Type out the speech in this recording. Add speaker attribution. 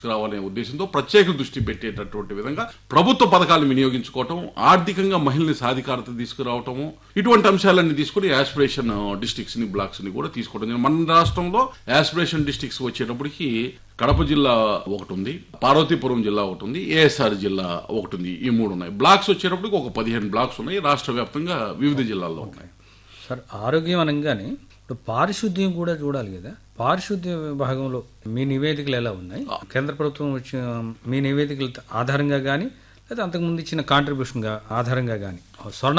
Speaker 1: రావాలనే ఉద్దేశంతో ప్రత్యేక దృష్టి పెట్టేటటువంటి విధంగా ప్రభుత్వ పథకాలను వినియోగించుకోవటం ఆర్థికంగా మహిళల్ని సాధికారత తీసుకురావటము ఇటువంటి అంశాలన్నీ తీసుకుని యాస్పిరేషన్ డిస్ట్రిక్ట్స్ ని బ్లాక్స్ ని కూడా తీసుకోవడం జరిగింది. మన రాష్ట్రంలో యాస్పిరేషన్ డిస్ట్రిక్ట్స్ వచ్చేటప్పటికి కడప జిల్లా ఒకటి ఉంది పార్వతీపురం జిల్లా ఒకటి ఉంది ఏఎస్ఆర్ జిల్లా ఒకటి ఉంది ఈ మూడు ఉన్నాయి బ్లాక్స్ వచ్చేటప్పటికి ఒక పదిహేను బ్లాక్స్ ఉన్నాయి రాష్ట్ర వ్యాప్తంగా వివిధ జిల్లాల్లో ఉన్నాయి
Speaker 2: సార్ ఆరోగ్యం అనగానే ఇప్పుడు పారిశుద్ధ్యం కూడా చూడాలి కదా పారిశుద్ధ్య విభాగంలో మీ నివేదికలు ఎలా ఉన్నాయి కేంద్ర ప్రభుత్వం వచ్చిన మీ నివేదికల ఆధారంగా కానీ లేదా అంతకుముందు ఇచ్చిన కాంట్రిబ్యూషన్ ఆధారంగా కానీ స్వర్ణ